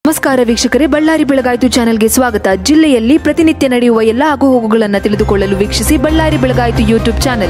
ನಮಸ್ಕಾರ ವೀಕ್ಷಕರೇ ಬಳ್ಳಾರಿ ಬೆಳಗಾಯಿತು ಚಾನೆಲ್ಗೆ ಸ್ವಾಗತ ಜಿಲ್ಲೆಯಲ್ಲಿ ಪ್ರತಿನಿತ್ಯ ನಡೆಯುವ ಎಲ್ಲ ಆಗುಹೋಗುಗಳನ್ನು ತಿಳಿದುಕೊಳ್ಳಲು ವೀಕ್ಷಿಸಿ ಬಳ್ಳಾರಿ ಬೆಳಗಾಯಿತು ಯೂಟ್ಯೂಬ್ ಚಾನೆಲ್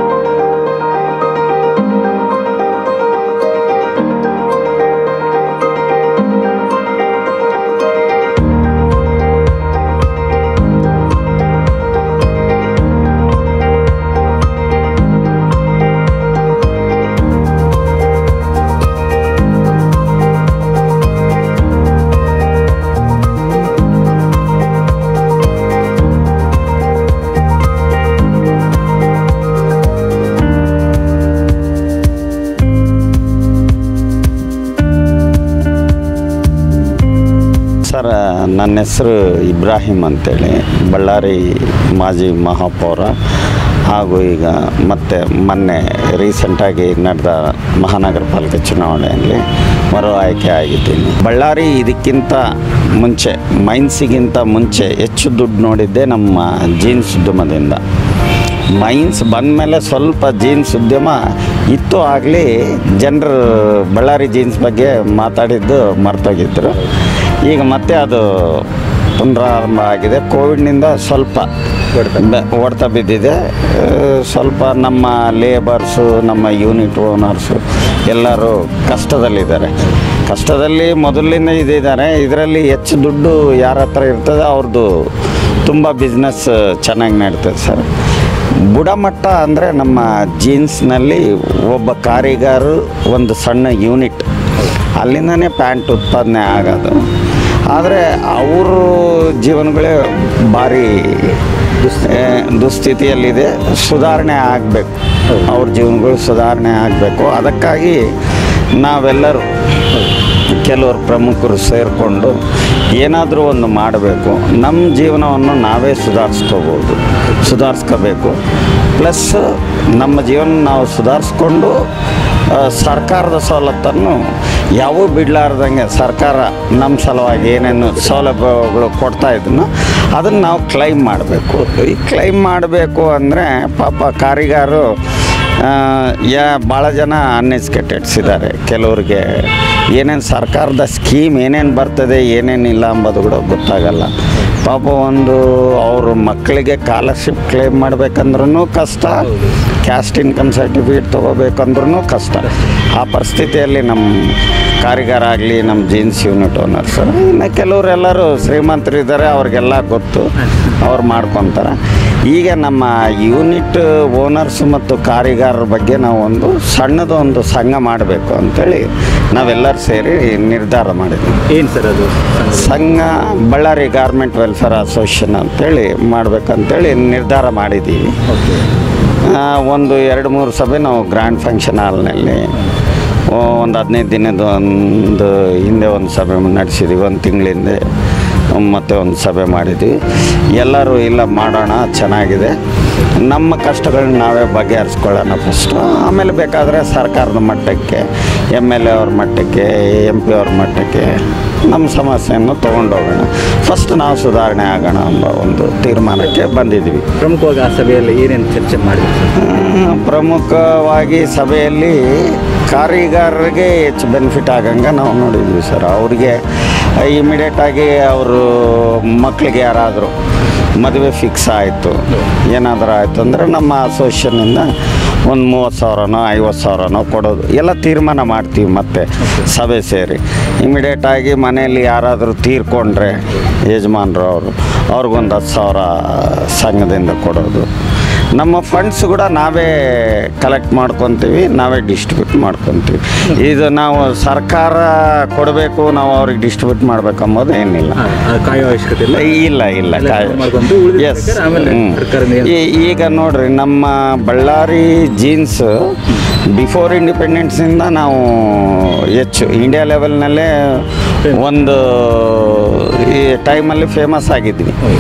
ಸರ್ ನನ್ನ ಹೆಸರು ಇಬ್ರಾಹಿಂ ಅಂತೇಳಿ ಬಳ್ಳಾರಿ ಮಾಜಿ ಮಹಾಪೌರ ಹಾಗೂ ಈಗ ಮತ್ತೆ ಮೊನ್ನೆ ರೀಸೆಂಟಾಗಿ ನಡೆದ ಮಹಾನಗರ ಪಾಲಿಕೆ ಚುನಾವಣೆಯಲ್ಲಿ ಮರು ಆಯ್ಕೆ ಆಗಿದ್ದೀನಿ ಬಳ್ಳಾರಿ ಇದಕ್ಕಿಂತ ಮುಂಚೆ ಮೈನ್ಸಿಗಿಂತ ಮುಂಚೆ ಹೆಚ್ಚು ದುಡ್ಡು ನೋಡಿದ್ದೆ ನಮ್ಮ ಜೀನ್ಸ್ ಉದ್ಯಮದಿಂದ ಮೈನ್ಸ್ ಬಂದಮೇಲೆ ಸ್ವಲ್ಪ ಜೀನ್ಸ್ ಉದ್ಯಮ ಇತ್ತು ಆಗಲಿ ಜನರು ಬಳ್ಳಾರಿ ಜೀನ್ಸ್ ಬಗ್ಗೆ ಮಾತಾಡಿದ್ದು ಮರ್ತೋಗಿದ್ರು ಈಗ ಮತ್ತೆ ಅದು ಪುನರಾರಂಭ ಆಗಿದೆ ಕೋವಿಡ್ನಿಂದ ಸ್ವಲ್ಪ ಬೆ- ಹೊಡೆತ ಬಿದ್ದಿದೆ ಆ, ಸ್ವಲ್ಪ ನಮ್ಮ ಲೇಬರ್ಸು ನಮ್ಮ ಯೂನಿಟ್ ಓನರ್ಸು ಎಲ್ಲರೂ ಕಷ್ಟದಲ್ಲಿದ್ದಾರೆ ಕಷ್ಟದಲ್ಲಿ ಮೊದಲಿಂದ ಇದಿದ್ದಾರೆ ಇದರಲ್ಲಿ ಹೆಚ್ಚು ದುಡ್ಡು ಯಾರ ಹತ್ರ ಇರ್ತದೆ ಅವ್ರದ್ದು ತುಂಬ ಬಿಸ್ನೆಸ್ ಚೆನ್ನಾಗಿ ನಡೀತದೆ ಸರ್ ಬುಡಮಟ್ಟ ಅಂದರೆ ನಮ್ಮ ಜೀನ್ಸ್ನಲ್ಲಿ ಒಬ್ಬ ಕಾರಿಗಾರು ಒಂದು ಸಣ್ಣ ಯೂನಿಟ್ ಅಲ್ಲಿಂದನೇ ಪ್ಯಾಂಟ್ ಉತ್ಪಾದನೆ ಆಗೋದು ಆದರೆ ಅವರು ಜೀವನಗಳೇ ಭಾರಿ ಆ, ದುಸ್ಥಿತಿಯಲ್ಲಿದೆ ಸುಧಾರಣೆ ಆಗಬೇಕು ಅವ್ರ ಜೀವನಗಳು ಸುಧಾರಣೆ ಆಗಬೇಕು ಅದಕ್ಕಾಗಿ ನಾವೆಲ್ಲರೂ ಕೆಲವರು ಪ್ರಮುಖರು ಸೇರಿಕೊಂಡು ಏನಾದರೂ ಒಂದು ಮಾಡಬೇಕು ನಮ್ಮ ಜೀವನವನ್ನು ನಾವೇ ಸುಧಾರಿಸ್ಕೋಬೋದು ಸುಧಾರಿಸ್ಕೋಬೇಕು ಪ್ಲಸ್ ನಮ್ಮ ಜೀವನ ನಾವು ಸುಧಾರಿಸ್ಕೊಂಡು ಆ, ಸರ್ಕಾರದ ಸವಲತ್ತನ್ನು ಯಾವೂ ಬಿಡಲಾರ್ದಂಗೆ ಸರ್ಕಾರ ನಮ್ಮ ಸಲುವಾಗಿ ಏನೇನು ಸೌಲಭ್ಯಗಳು ಕೊಡ್ತಾ ಇದನ್ನು ಅದನ್ನು ನಾವು ಕ್ಲೈಮ್ ಮಾಡಬೇಕು ಈ ಕ್ಲೈಮ್ ಮಾಡಬೇಕು ಅಂದರೆ ಪಾಪ ಕಾರಿಗಾರು ಆ, ಯಾ ಭಾಳ ಜನ ಅನ್ಎಜುಕೇಟೆಡ್ಸ್ ಇದ್ದಾರೆ ಕೆಲವ್ರಿಗೆ ಏನೇನು ಸರ್ಕಾರದ ಸ್ಕೀಮ್ ಏನೇನು ಬರ್ತದೆ ಏನೇನಿಲ್ಲ ಅಂಬೋದು ಕೂಡ ಗೊತ್ತಾಗಲ್ಲ ಪಾಪ ಒಂದು ಅವ್ರ ಮಕ್ಕಳಿಗೆ ಸ್ಕಾಲರ್ಶಿಪ್ ಕ್ಲೇಮ್ ಮಾಡ್ಬೇಕಂದ್ರೂ ಕಷ್ಟ ಕ್ಯಾಸ್ಟ್ ಇನ್ಕಮ್ ಸರ್ಟಿಫಿಕೇಟ್ ತೊಗೋಬೇಕಂದ್ರೂ ಕಷ್ಟ ಆ ಪರಿಸ್ಥಿತಿಯಲ್ಲಿ ನಮ್ಮ ಕಾರಿಗಾರ ಆಗಲಿ ನಮ್ಮ ಜೀನ್ಸ್ ಯೂನಿಟ್ ಓನರ್ಸ್ ಇನ್ನು ಕೆಲವರೆಲ್ಲರೂ ಶ್ರೀಮಂತರಿದ್ದಾರೆ ಅವ್ರಿಗೆಲ್ಲ ಗೊತ್ತು ಅವ್ರು ಮಾಡ್ಕೊತಾರೆ ಈಗ ನಮ್ಮ ಯೂನಿಟ್ ಓನರ್ಸ್ ಮತ್ತು ಕಾರಿಗಾರರ ಬಗ್ಗೆ ನಾವು ಒಂದು ಸಣ್ಣದು ಒಂದು ಸಂಘ ಮಾಡಬೇಕು ಅಂತೇಳಿ ನಾವೆಲ್ಲರೂ ಸೇರಿ ನಿರ್ಧಾರ ಮಾಡಿದ್ವಿ ಏನು ಸರ್ ಅದು ಸಂಘ ಬಳ್ಳಾರಿ ಗಾರ್ಮೆಂಟ್ ವೆಲ್ಫೇರ್ ಅಸೋಸಿಯೇಷನ್ ಅಂತೇಳಿ ಮಾಡ್ಬೇಕಂತೇಳಿ ನಿರ್ಧಾರ ಮಾಡಿದ್ದೀವಿ ಆ, ಒಂದು ಎರಡು ಮೂರು ಸಭೆ ನಾವು ಗ್ರ್ಯಾಂಡ್ ಫಂಕ್ಷನ್ ಹಾಲ್ನಲ್ಲಿ ಒಂದು ಹದಿನೈದು ದಿನದ ಒಂದು ಹಿಂದೆ ಒಂದು ಸಭೆ ನಡೆಸಿದ್ದೀವಿ ಒಂದು ತಿಂಗಳಿಂದ ಮತ್ತೆ ಒಂದು ಸಭೆ ಮಾಡಿದ್ವಿ ಎಲ್ಲರೂ ಇಲ್ಲ ಮಾಡೋಣ ಚೆನ್ನಾಗಿದೆ ನಮ್ಮ ಕಷ್ಟಗಳನ್ನ ನಾವೇ ಬಗೆಹರಿಸ್ಕೊಳ್ಳೋಣ ಫಸ್ಟು ಆಮೇಲೆ ಬೇಕಾದರೆ ಸರ್ಕಾರದ ಮಟ್ಟಕ್ಕೆ ಎಮ್ ಎಲ್ ಎ ಅವ್ರ ಮಟ್ಟಕ್ಕೆ ಎಮ್ ಪಿ ಅವ್ರ ಮಟ್ಟಕ್ಕೆ ನಮ್ಮ ಸಮಸ್ಯೆಯನ್ನು ತೊಗೊಂಡೋಗೋಣ ಫಸ್ಟ್ ನಾವು ಸುಧಾರಣೆ ಆಗೋಣ ಎಂಬ ಒಂದು ತೀರ್ಮಾನಕ್ಕೆ ಬಂದಿದ್ವಿ ಪ್ರಮುಖವಾಗಿ ಆ ಸಭೆಯಲ್ಲಿ ಏನೇನು ಚರ್ಚೆ ಮಾಡಿದ್ರು ಸರ್ ಆ, ಪ್ರಮುಖವಾಗಿ ಸಭೆಯಲ್ಲಿ ಕಾರಿಗಾರರಿಗೆ ಹೆಚ್ಚು ಬೆನಿಫಿಟ್ ಆಗಂಗೆ ನಾವು ನೋಡಿದ್ವಿ ಸರ್ ಅವ್ರಿಗೆ ಇಮಿಡಿಯೇಟಾಗಿ ಅವರು ಮಕ್ಕಳಿಗೆ ಯಾರಾದರೂ ಮದುವೆ ಫಿಕ್ಸ್ ಆಯಿತು ಏನಾದರೂ ಆಯಿತು ಅಂದರೆ ನಮ್ಮ ಅಸೋಸಿಯೇಷನಿಂದ ಒಂದು ಮೂವತ್ತು ಸಾವಿರನೋ ಐವತ್ತು ಸಾವಿರನೋ ಕೊಡೋದು ಎಲ್ಲ ತೀರ್ಮಾನ ಮಾಡ್ತೀವಿ ಮತ್ತೆ ಸಭೆ ಸೇರಿ ಇಮಿಡಿಯೇಟಾಗಿ ಮನೆಯಲ್ಲಿ ಯಾರಾದರೂ ತೀರ್ಕೊಂಡ್ರೆ ಯಜಮಾನರು ಅವರು ಅವ್ರಿಗೊಂದು ಹತ್ತು ಸಾವಿರ ಸಂಘದಿಂದ ಕೊಡೋದು ನಮ್ಮ ಫಂಡ್ಸ್ ಕೂಡ ನಾವೇ ಕಲೆಕ್ಟ್ ಮಾಡ್ಕೊತೀವಿ ನಾವೇ ಡಿಸ್ಟ್ರಿಬ್ಯೂಟ್ ಮಾಡ್ಕೊತೀವಿ ಇದು ನಾವು ಸರ್ಕಾರ ಕೊಡಬೇಕು ನಾವು ಅವ್ರಿಗೆ ಡಿಸ್ಟ್ರಿಬ್ಯೂಟ್ ಮಾಡ್ಬೇಕು ಅಂಬೋದು ಏನಿಲ್ಲ ಹಾಂ ಕಾಯೋ ಅವಶ್ಯಕತೆ ಇಲ್ಲ ಇಲ್ಲ ಇಲ್ಲ ಎಲ್ಲ ಕಾಯ್- ಮಾಡ್ಕೊಂತು ಉಳಿದ Yes. ಬೇಕಾದ್ರೆ ಆಮೇಲೆ ಹ್ಮ್. ಸರ್ಕಾರ ನಿಯಂತ್ರಣ- ಈ- ಈಗ ನೋಡ್ರಿ ನಮ್ಮ ಬಳ್ಳಾರಿ ಜೀನ್ಸ್ ಬಿಫೋರ್ ಇಂಡಿಪೆಂಡೆನ್ಸಿಂದ ನಾವು ಹೆಚ್ಚು ಇಂಡಿಯಾ ಲೆವೆಲ್ನಲ್ಲೇ ಒಂದು ಈ ಟೈಮಲ್ಲಿ ಫೇಮಸ್ ಆಗಿದ್ವಿ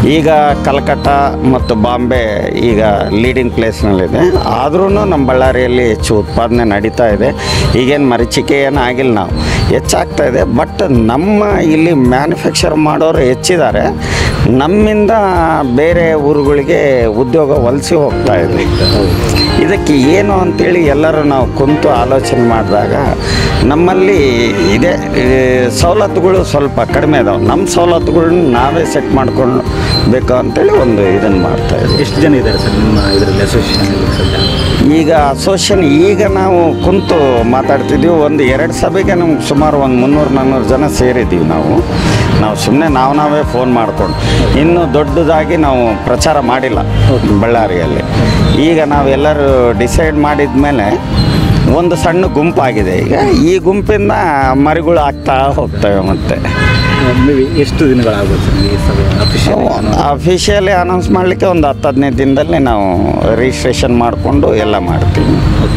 ಈಗ ಕಲ್ಕಟ್ಟ ಮತ್ತು ಬಾಂಬೆ ಈಗ ಲೀಡಿಂಗ್ ಪ್ಲೇಸ್ನಲ್ಲಿದೆ ಆದ್ರೂ ನಮ್ಮ ಬಳ್ಳಾರಿಯಲ್ಲಿ ಹೆಚ್ಚು ಉತ್ಪಾದನೆ ನಡೀತಾ ಇದೆ ಈಗೇನು ಮರೀಚಿಕೆ ಏನು ಆಗಿಲ್ಲ ನಾವು ಹೆಚ್ಚಾಗ್ತಾ ಇದೆ ಬಟ್ ನಮ್ಮ ಇಲ್ಲಿ ಮ್ಯಾನುಫ್ಯಾಕ್ಚರ್ ಮಾಡೋರು ಹೆಚ್ಚಿದ್ದಾರೆ ನಮ್ಮಿಂದ ಬೇರೆ ಊರುಗಳಿಗೆ ಉದ್ಯೋಗ ವಲಸೆ ಹೋಗ್ತಾ ಇದೆ ಇದಕ್ಕೆ ಏನು ಅಂತೇಳಿ ಎಲ್ಲರೂ ನಾವು ಕುಂತು ಆಲೋಚನೆ ಮಾಡಿದಾಗ ನಮ್ಮಲ್ಲಿ ಇದೆ ಈ ಸವಲತ್ತುಗಳು ಸ್ವಲ್ಪ ಕಡಿಮೆ ಅದಾವೆ ನಮ್ಮ ಸವಲತ್ತುಗಳನ್ನ ನಾವೇ ಸೆಟ್ ಮಾಡ್ಕೊಂಡು ಬೇಕು ಅಂತೇಳಿ ಒಂದು ಇದನ್ನು ಮಾಡ್ತಾ ಇದ್ದೀವಿ ಎಷ್ಟು ಜನ ಇದ್ದಾರೆ ಸರ್ ನಿಮ್ಮ ಇದರಲ್ಲಿ ಅಸೋಸಿಯೇಷನ್ ಸದ್ಯ ಈಗ ಅಸೋಸಿಯೇಷನ್ ಈಗ ನಾವು ಕುಂತು ಮಾತಾಡ್ತಿದ್ದೀವಿ ಒಂದು ಎರಡು ಸಭೆಗೆ ನಮ್ಗೆ ಸುಮಾರು ಒಂದು ಮುನ್ನೂರು ನಾನ್ನೂರು ಜನ ಸೇರಿದ್ದೀವಿ ನಾವು ನಾವು ಸುಮ್ಮನೆ ನಾವು ನಾವೇ ಫೋನ್ ಮಾಡ್ಕೊಂಡು ಇನ್ನೂ ದೊಡ್ಡದಾಗಿ ನಾವು ಪ್ರಚಾರ ಮಾಡಿಲ್ಲ ಬಳ್ಳಾರಿಯಲ್ಲಿ ಈಗ ನಾವೆಲ್ಲರೂ ಡಿಸೈಡ್ ಮಾಡಿದ ಮೇಲೆ ಒಂದು ಸಣ್ಣ ಗುಂಪಾಗಿದೆ ಈಗ ಈ ಗುಂಪಿಂದ ಮರಿಗಳು ಆಗ್ತಾ ಹೋಗ್ತವೆ ಮತ್ತೆ ಮೇಬಿ ಎಷ್ಟು ದಿನಗಳಾಗುತ್ತೆ ಸರ್ ಈ ಸಭೆ ಅಫಿಷಿಯಲ್ ಅಫಿಷಿಯಲಿ ಅನೌನ್ಸ್ ಮಾಡಲಿಕ್ಕೆ ಒಂದು ಹತ್ತು ಹದಿನೈದು ದಿನದಲ್ಲಿ ನಾವು ರಿಜಿಸ್ಟ್ರೇಷನ್ ಮಾಡಿಕೊಂಡು ಎಲ್ಲ ಮಾಡ್ತೀವಿ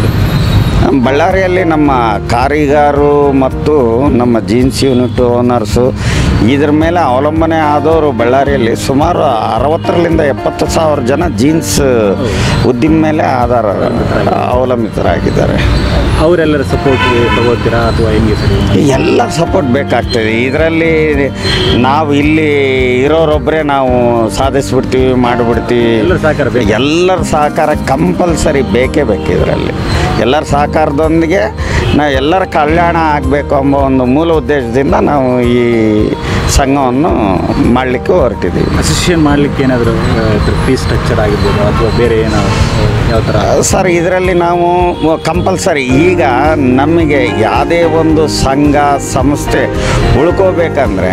ಬಳ್ಳಾರಿಯಲ್ಲಿ ನಮ್ಮ ಕಾರಿಗಾರು ಮತ್ತು ನಮ್ಮ ಜೀನ್ಸ್ ಯೂನಿಟ್ ಓನರ್ಸು ಇದ್ರ ಮೇಲೆ ಅವಲಂಬನೆ ಆದವರು ಬಳ್ಳಾರಿಯಲ್ಲಿ ಸುಮಾರು ಅರವತ್ತರಿಂದ ಎಪ್ಪತ್ತು ಸಾವಿರ ಜನ ಜೀನ್ಸ್ ಉದ್ದಿಮೆ ಮೇಲೆ ಆಧಾರ ಅವಲಂಬಿತರಾಗಿದ್ದಾರೆ ಅವರೆಲ್ಲರ ಸಪೋರ್ಟ್ ತಗೋತೀರಾ ಅಥವಾ ಹೆಂಗೆ ಸರ್ ಎಲ್ಲ ಸಪೋರ್ಟ್ ಬೇಕಾಗ್ತದೆ ಇದರಲ್ಲಿ ನಾವು ಇಲ್ಲಿ ಇರೋರೊಬ್ಬರೇ ನಾವು ಸಾಧಿಸ್ಬಿಡ್ತೀವಿ ಮಾಡಿಬಿಡ್ತೀವಿ ಎಲ್ಲರ ಸಹಕಾರ ಬೇಕು. ಎಲ್ಲರ ಸಹಕಾರ ಕಂಪಲ್ಸರಿ ಬೇಕೇ ಬೇಕು ಇದರಲ್ಲಿ ಎಲ್ಲರ ಸಹಕಾರದೊಂದಿಗೆ ನಾವು ಎಲ್ಲರ ಕಲ್ಯಾಣ ಆಗಬೇಕು ಎಂಬ ಒಂದು ಮೂಲ ಉದ್ದೇಶದಿಂದ ನಾವು ಈ ಸಂಘವನ್ನು ಮಾಡಲಿಕ್ಕೆ ಹೊರಟಿದ್ದೀವಿ ಅಸೋಸಿಯೇಷನ್ ಮಾಡಲಿಕ್ಕೆ ಏನಾದರೂ ಫೀಸ್ ಸ್ಟ್ರಕ್ಚರ್ ಆಗಿರ್ಬೋದು ಅಥವಾ ಬೇರೆ ಏನೋ ಯಾವ ಥರ ಸರ್ ಇದರಲ್ಲಿ ನಾವು ಕಂಪಲ್ಸರಿ ಈಗ ನಮಗೆ ಯಾವುದೇ ಒಂದು ಸಂಘ ಸಂಸ್ಥೆ ಉಳ್ಕೋಬೇಕಂದ್ರೆ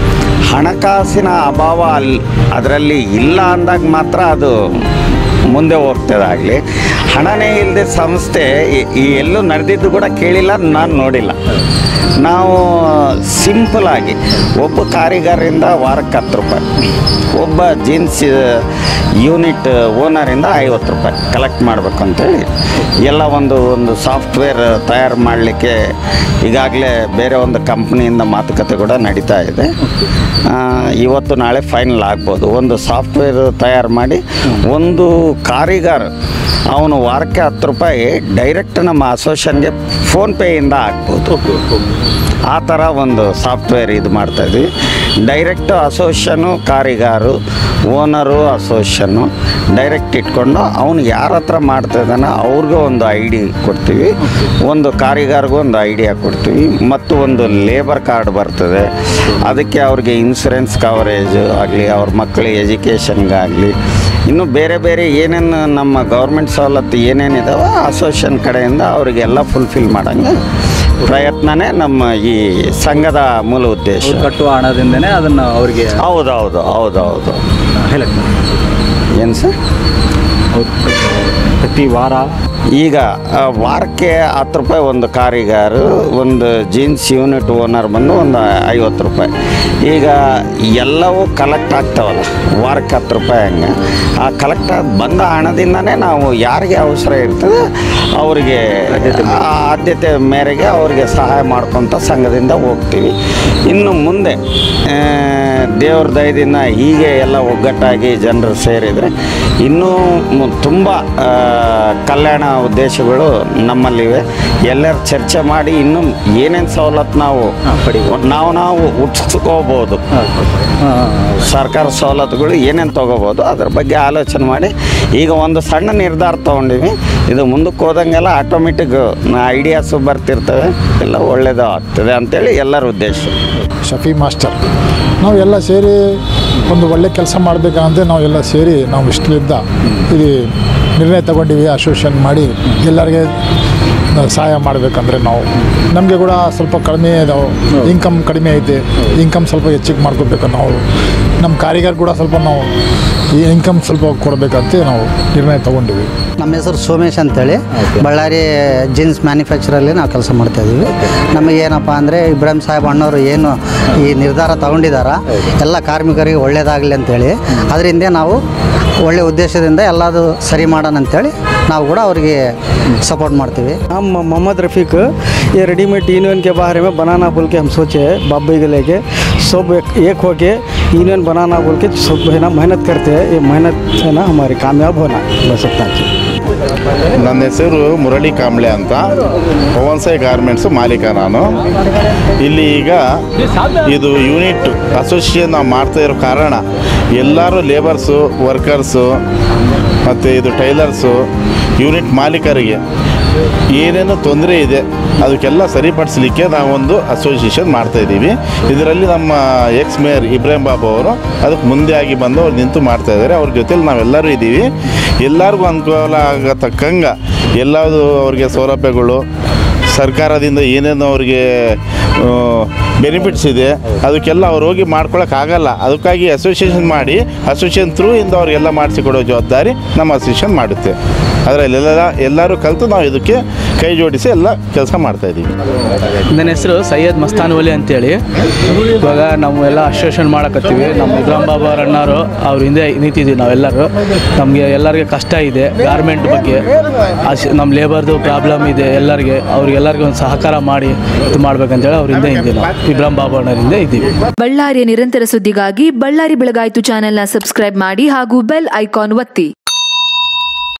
ಹಣಕಾಸಿನ ಅಭಾವ ಅಲ್ಲಿ ಅದರಲ್ಲಿ ಇಲ್ಲ ಅಂದಾಗ ಮಾತ್ರ ಅದು ಮುಂದೆ ಹೋಗ್ತದಾಗಲಿ ಹಣನೇ ಇಲ್ಲದೆ ಸಂಸ್ಥೆ ಈ- ಈ ಎಲ್ಲೂ ನಡೆದಿದ್ದು ಕೂಡ ಕೇಳಿಲ್ಲ ನಾನು ನೋಡಿಲ್ಲ ನಾವು ಸಿಂಪಲ್ ಆಗಿ ಒಬ್ಬ ಕಾರಿಗಾರರಿಂದ ವಾರಕ್ಕೆ ಹತ್ತು ರೂಪಾಯಿ ಒಬ್ಬ ಜೀನ್ಸ್ ಯೂನಿಟ್ ಓನರಿಂದ ಐವತ್ತು ರೂಪಾಯಿ ಕಲೆಕ್ಟ್ ಮಾಡಬೇಕು ಅಂತೇಳಿ ಎಲ್ಲ ಒಂದು ಒಂದು ಸಾಫ್ಟ್ವೇರ್ ತಯಾರು ಮಾಡಲಿಕ್ಕೆ ಈಗಾಗಲೇ ಬೇರೆ ಒಂದು ಕಂಪ್ನಿಯಿಂದ ಮಾತುಕತೆ ಕೂಡ ನಡೀತಾ ಇದೆ ಆ, ಇವತ್ತು ನಾಳೆ ಫೈನಲ್ ಆಗ್ಬೋದು ಒಂದು ಸಾಫ್ಟ್ವೇರ್ ತಯಾರು ಮಾಡಿ ಒಂದು ಕಾರಿಗಾರ ಅವನು ವಾರಕ್ಕೆ ಹತ್ತು ರೂಪಾಯಿ ಡೈರೆಕ್ಟ್ ನಮ್ಮ ಅಸೋಸಿಯೇಷನ್ಗೆ ಫೋನ್ಪೇಯಿಂದ ಹಾಕ್ಬೋದು ಆ ಥರ ಒಂದು ಸಾಫ್ಟ್ವೇರ್ ಇದು ಮಾಡ್ತಾಯಿದ್ವಿ ಡೈರೆಕ್ಟ್ ಅಸೋಸಿಯೇಷನು ಕಾರಿಗಾರು ಓನರು ಅಸೋಸಿಯೇಷನ್ನು ಡೈರೆಕ್ಟ್ ಇಟ್ಕೊಂಡು ಅವನು ಯಾರ ಹತ್ರ ಮಾಡ್ತಾ ಇದ್ದಾನೆ ಅವ್ರಿಗೂ ಒಂದು ಐ ಡಿ ಕೊಡ್ತೀವಿ ಒಂದು ಕಾರಿಗಾರ್ಗೂ ಒಂದು ಐಡಿಯಾ ಕೊಡ್ತೀವಿ ಮತ್ತು ಒಂದು ಲೇಬರ್ ಕಾರ್ಡ್ ಬರ್ತದೆ ಅದಕ್ಕೆ ಅವ್ರಿಗೆ ಇನ್ಸೂರೆನ್ಸ್ ಕವರೇಜ್ ಆಗಲಿ ಅವ್ರ ಮಕ್ಕಳ ಎಜುಕೇಷನ್ಗಾಗಲಿ ಇನ್ನು ಬೇರೆ ಬೇರೆ ಏನೇನು ನಮ್ಮ ಗೌರ್ಮೆಂಟ್ ಸವಲತ್ತು ಏನೇನಿದಾವೆ ಅಸೋಸಿಯೇಷನ್ ಕಡೆಯಿಂದ ಅವರಿಗೆಲ್ಲ ಫುಲ್ಫಿಲ್ ಮಾಡಂಗೆ ಪ್ರಯತ್ನನೇ ನಮ್ಮ ಈ ಸಂಘದ ಮೂಲ ಉದ್ದೇಶ ಅವ್ರು ಕಟ್ಟುವ ಹಣದಿಂದನೇ ಅದನ್ನು ಅವರಿಗೆ ಹೌದು ಹೌದು ಹೌದು ಹೌದು ಹೆಲೆಕ್ಟ್ ಏನು ಸರ್ ಅವ್ರು ಪ್ರತಿ ವಾರ ಈಗ ಆ, ವಾರಕ್ಕೆ ಹತ್ತು ರೂಪಾಯಿ ಒಂದು ಕಾರಿಗಾರು ಒಂದು ಜೀನ್ಸ್ ಯೂನಿಟ್ ಓನರ್ ಬಂದು ಒಂದು ಐವತ್ತು ರೂಪಾಯಿ ಈಗ ಎಲ್ಲವೂ ಕಲೆಕ್ಟ್ ಆಗ್ತಾವಲ್ಲ ವಾರಕ್ಕೆ ಹತ್ತು ರೂಪಾಯಿ ಹಂಗೆ ಆ ಕಲೆಕ್ಟ್ ಬಂದ ಹಣದಿಂದನೇ ನಾವು ಯಾರಿಗೆ ಅವಸರ ಇರ್ತದೆ ಅವರಿಗೆ ಆ ಆದ್ಯತೆ ಮೇರೆಗೆ ಅವರಿಗೆ ಸಹಾಯ ಮಾಡ್ಕೊತ ಸಂಘದಿಂದ ಹೋಗ್ತೀವಿ ಇನ್ನು ಮುಂದೆ ಆ, ದೇವ್ರ ದಯದಿಂದ ಹೀಗೆ ಎಲ್ಲ ಒಗ್ಗಟ್ಟಾಗಿ ಜನರು ಸೇರಿದರೆ ಇನ್ನೂ ತುಂಬ ಕಲ್ಯಾಣ ಉದ್ದೇಶಗಳು ನಮ್ಮಲ್ಲಿವೆ ಎಲ್ಲರೂ ಚರ್ಚೆ ಮಾಡಿ ಇನ್ನೂ ಏನೇನು ಸವಲತ್ತು ನಾವು ಹಾಂ, ಪಡಿಬೋದು. ನಾವು ನಾವು ಉಟ್ಸ್ಕೋಬೋದು ಸರ್ಕಾರ ಸವಲತ್ತುಗಳು ಏನೇನು ತೊಗೋಬೋದು ಅದ್ರ ಬಗ್ಗೆ ಆಲೋಚನೆ ಮಾಡಿ ಈಗ ಒಂದು ಸಣ್ಣ ನಿರ್ಧಾರ ತೊಗೊಂಡಿವಿ ಇದು ಮುಂದಕ್ಕೆ ಹೋದಂಗೆಲ್ಲ ಆಟೋಮೆಟಿಕ್ ಐಡಿಯಾಸು ಬರ್ತಿರ್ತವೆ ಎಲ್ಲ ಒಳ್ಳೆಯದು ಆಗ್ತದೆ ಅಂತೇಳಿ ಎಲ್ಲರ ಉದ್ದೇಶ ಶಫಿ ಮಾಸ್ಟರ್ ನಾವು ಎಲ್ಲ ಸೇರಿ ಒಂದು ಒಳ್ಳೆ ಕೆಲಸ ಮಾಡಬೇಕಂತ ನಾವು ಎಲ್ಲ ಸೇರಿ ನಾವು ಇಷ್ಟಲಿದ್ದ ಇದು ನಿರ್ಣಯ ತಗೊಂಡಿವಿ ಅಸೋಸಿಯೇಷನ್ ಮಾಡಿ ಎಲ್ಲರಿಗೆ ನಾವು ಸಹಾಯ ಮಾಡಬೇಕಂದ್ರೆ ನಾವು ನಮಗೆ ಕೂಡ ಸ್ವಲ್ಪ ಕಡಿಮೆ ಇದಾವೆ ಇನ್ಕಮ್ ಕಡಿಮೆ ಐತೆ ಇನ್ಕಮ್ ಸ್ವಲ್ಪ ಹೆಚ್ಚಿಗೆ ಮಾಡ್ಕೋಬೇಕು ನಾವು ನಮ್ಮ ಕಾರಿಗಾರ ಕೂಡ ಸ್ವಲ್ಪ ನಾವು ಈ ಇನ್ಕಮ್ ಸ್ವಲ್ಪ ಕೊಡಬೇಕಂತ ನಾವು ನಿರ್ಣಯ ತಗೊಂಡಿವಿ ನಮ್ಮ ಹೆಸರು ಸೋಮೇಶ್ ಅಂತೇಳಿ ಬಳ್ಳಾರಿ ಜೀನ್ಸ್ ಮ್ಯಾನುಫ್ಯಾಕ್ಚರಲ್ಲಿ ನಾವು ಕೆಲಸ ಮಾಡ್ತಾ ಇದ್ದೀವಿ ನಮಗೆ ಏನಪ್ಪ ಅಂದರೆ ಇಬ್ರಾಹಿಂ ಸಾಹೇಬ್ ಅಣ್ಣವರು ಏನು ಈ ನಿರ್ಧಾರ ತಗೊಂಡಿದ್ದಾರ ಎಲ್ಲ ಕಾರ್ಮಿಕರಿಗೆ ಒಳ್ಳೆಯದಾಗಲಿ ಅಂತೇಳಿ ಅದರಿಂದ ನಾವು ಒಳ್ಳೆ ಉದ್ದೇಶದಿಂದ ಎಲ್ಲದು ಸರಿ ಮಾಡೋಣ ಅಂತೇಳಿ ನಾವು ಕೂಡ ಅವರಿಗೆ सपोर्ट ಮಾಡ್ತೀವಿ हम मोहम्मद रफ़ीक ये रेडीमेड यूनियन के बारे में बनाना बोल के हम सोचे बाबे के लेके सब एक, एक होके यूनियन बनाना बोल के सब है ना मेहनत करते हैं ये मेहनत है ना हमारी कामयाब होना बस इतना चाहिए ನನ್ನ ಹೆಸರು ಮುರಳಿ ಕಾಂಬ್ಳೆ ಅಂತ ಪವನ್ಸೈ ಗಾರ್ಮೆಂಟ್ಸ್ ಮಾಲೀಕ ನಾನು ಇಲ್ಲಿ ಈಗ ಇದು ಯೂನಿಟ್ ಅಸೋಸಿಯೇಷನ್ ನಾವು ಮಾಡ್ತಾ ಇರೋ ಕಾರಣ ಎಲ್ಲರೂ ಲೇಬರ್ಸು ವರ್ಕರ್ಸು ಮತ್ತು ಇದು ಟೈಲರ್ಸು ಯೂನಿಟ್ ಮಾಲೀಕರಿಗೆ ಏನೇನು ತೊಂದರೆ ಇದೆ ಅದಕ್ಕೆಲ್ಲ ಸರಿಪಡಿಸಲಿಕ್ಕೆ ನಾವೊಂದು ಅಸೋಸಿಯೇಷನ್ ಮಾಡ್ತಾ ಇದ್ದೀವಿ ಇದರಲ್ಲಿ ನಮ್ಮ ಎಕ್ಸ್ ಮೇಯರ್ ಇಬ್ರಾಹಿಂ ಬಾಬು ಅವರು ಅದಕ್ಕೆ ಮುಂದೆ ಆಗಿ ಬಂದು ಅವ್ರು ನಿಂತು ಮಾಡ್ತಾ ಇದ್ದಾರೆ ಅವ್ರ ಜೊತೆಲಿ ನಾವೆಲ್ಲರೂ ಇದ್ದೀವಿ ಎಲ್ಲರಿಗೂ ಅನುಕೂಲ ಆಗತಕ್ಕಂಗೆ ಎಲ್ಲದು ಅವ್ರಿಗೆ ಸೌಲಭ್ಯಗಳು ಸರ್ಕಾರದಿಂದ ಏನೇನು ಅವ್ರಿಗೆ ಬೆನಿಫಿಟ್ಸ್ ಇದೆ ಅದಕ್ಕೆಲ್ಲ ಅವ್ರು ಹೋಗಿ ಮಾಡ್ಕೊಳಕ್ಕಾಗಲ್ಲ ಅದಕ್ಕಾಗಿ ಅಸೋಸಿಯೇಷನ್ ಮಾಡಿ ಅಸೋಸಿಯೇಷನ್ ಥ್ರೂ ಇಂದ ಅವ್ರಿಗೆಲ್ಲ ಮಾಡಿಸಿಕೊಡೋ ಜವಾಬ್ದಾರಿ ನಮ್ಮ ಅಸೋಸಿಯೇಷನ್ ಮಾಡುತ್ತೆ ಅದರಲ್ಲೆಲ್ಲ ಎಲ್ಲರೂ ಕಲಿತು ನಾವು ಇದಕ್ಕೆ ಕೈ ಜೋಡಿಸಿ ಎಲ್ಲ ಕೆಲಸ ಮಾಡ್ತಾ ಇದ್ದೀವಿ ನನ್ನ ಹೆಸರು ಸೈಯದ್ ಮಸ್ತಾನ್ ಒಲಿ ಅಂತೇಳಿ ಇವಾಗ ನಾವು ಎಲ್ಲ ಅಸೋಸಿಯೇಷನ್ ಮಾಡಕತ್ತೀವಿ ನಮ್ಮ ಇಬ್ರಾಹಿಂ ಬಾಬಾ ಅವ್ರ ಅಣ್ಣಾರು ಅವ್ರ ಹಿಂದೆ ನಿಂತಿದ್ದೀವಿ ನಾವೆಲ್ಲರೂ ನಮಗೆ ಎಲ್ಲರಿಗೆ ಕಷ್ಟ ಇದೆ ಗಾರ್ಮೆಂಟ್ ಬಗ್ಗೆ ಅಶ್ ನಮ್ಮ ಲೇಬರ್ದು ಪ್ರಾಬ್ಲಮ್ ಇದೆ ಎಲ್ಲರಿಗೆ ಅವ್ರಿಗೆಲ್ಲರಿಗೂ ಒಂದು ಸಹಕಾರ ಮಾಡಿ ಇದು ಮಾಡ್ಬೇಕಂತೇಳಿ ಅವ್ರ ಹಿಂದೆ ಇದ್ದೀವಿ ನಾವು ಇಬ್ರಾಹಿಂ ಬಾಬಾ ಅಣ್ಣರಿಂದ ಇದ್ದೀವಿ ಬಳ್ಳಾರಿಯ ನಿರಂತರ ಸುದ್ದಿಗಾಗಿ ಬಳ್ಳಾರಿ ಬೆಳಗಾಯಿತು ಚಾನೆಲ್ನ ಸಬ್ಸ್ಕ್ರೈಬ್ ಮಾಡಿ ಹಾಗೂ ಬೆಲ್ ಐಕಾನ್ ಒತ್ತಿ